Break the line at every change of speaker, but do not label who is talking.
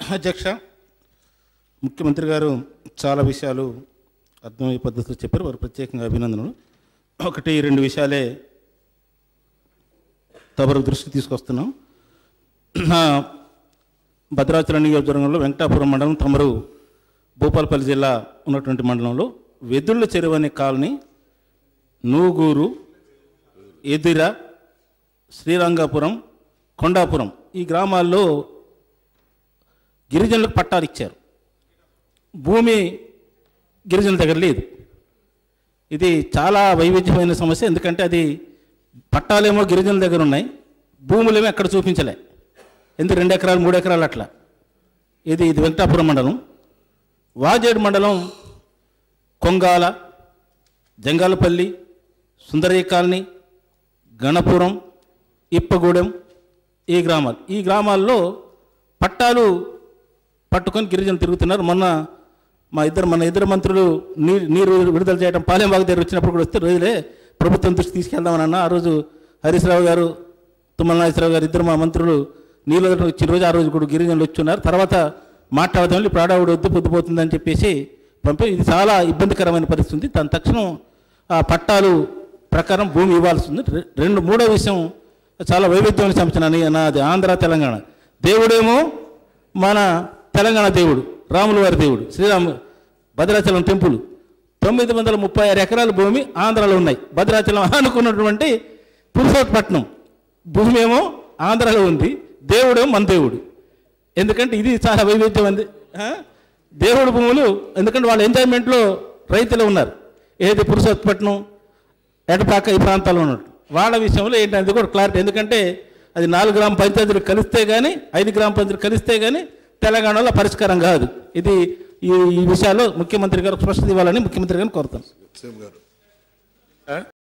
అధ్యక్ష ముఖ్యమంత్రి గారు చాలా విషయాలు అర్థమయ్యే పద్ధతిలో చెప్పారు వారు ప్రత్యేకంగా అభినందనలు ఒకటి రెండు విషయాలే తమరు దృష్టికి తీసుకొస్తున్నాం నా భద్రాచలం నియోజకవర్గంలో వెంకటాపురం మండలం తమరు భూపాలపల్లి జిల్లా ఉన్నటువంటి మండలంలో వెదుళ్ళ చెరువు అనే కాలనీ నూగూరు ఎదిర శ్రీరంగాపురం కొండాపురం ఈ గ్రామాల్లో గిరిజనులకు పట్టాలు ఇచ్చారు భూమి గిరిజనుల దగ్గర లేదు ఇది చాలా వైవిధ్యమైన సమస్య ఎందుకంటే అది పట్టాలేమో గిరిజనుల దగ్గర ఉన్నాయి భూములేమో ఎక్కడ చూపించలే ఎందుకు రెండు ఎకరాలు మూడు ఎకరాలు అట్లా ఇది ఇది వెంకటాపురం మండలం వాజేడు మండలం కొంగాల జంగాలపల్లి సుందరయ్య కాలనీ గణపురం ఇప్పగూడెం ఈ గ్రామాలు ఈ గ్రామాల్లో పట్టాలు పట్టుకొని గిరిజనులు తిరుగుతున్నారు మొన్న మా ఇద్దరు మన ఇద్దరు మంత్రులు నీరు నీరు విడుదల చేయడం పాలెంబాగు దగ్గర వచ్చినప్పుడు కూడా వస్తే రోజులే ప్రభుత్వం దృష్టి తీసుకెళ్దామని అన్న ఆ రోజు హరీష్ రావు గారు తుమ్మల నాగేశ్వరరావు గారు ఇద్దరు మా మంత్రులు నీళ్ళు వదలడం వచ్చిన రోజు ఆ రోజు కూడా గిరిజనులు వచ్చున్నారు తర్వాత మాట్లాడదాం ఇప్పుడు ఆడావిడ వద్దు పొద్దుపోతుందని చెప్పేసి పంపి ఇది చాలా ఇబ్బందికరమైన పరిస్థితి ఉంది దాని తక్షణం ఆ పట్టాలు ప్రకారం భూమి ఇవ్వాల్సి ఉంది రె- రెండు మూడో విషయం చాలా వైవిధ్యమైన సమస్య నాది నాది ఆంధ్ర తెలంగాణ దేవుడేమో మన తెలంగాణ దేవుడు రాముల వారి దేవుడు శ్రీరాము భద్రాచలం టెంపుల్ తొమ్మిది వందల ముప్పై ఆరు ఎకరాల భూమి ఆంధ్రాలో ఉన్నాయి భద్రాచలం అనుకున్నటువంటి పురుషోత్పట్నం భూమి ఏమో ఆంధ్రాలో ఉంది దేవుడేమో మన దేవుడు ఎందుకంటే ఇది చాలా వైవిధ్యం ఉంది ఆ? దేవుడు భూములు ఎందుకంటే వాళ్ళ ఎంజాయ్మెంట్లో రైతులు ఉన్నారు ఏది పురుషోత్పట్నం ఎడపాక ఈ ప్రాంతాల్లో ఉన్నట్టు వాళ్ళ విషయంలో ఏంటంటే కూడా క్లారిటీ ఎందుకంటే అది నాలుగు గ్రామ పంచాయతీలు కలిస్తే కానీ ఐదు గ్రామ పంచాయతీలు కలిస్తే కానీ తెలంగాణలో పరిష్కారం కాదు ఇది ఈ ఈ విషయాల్లో ముఖ్యమంత్రి గారు స్పష్టత ఇవ్వాలని ముఖ్యమంత్రి గారిని కోరుతాను
సీఎం గారు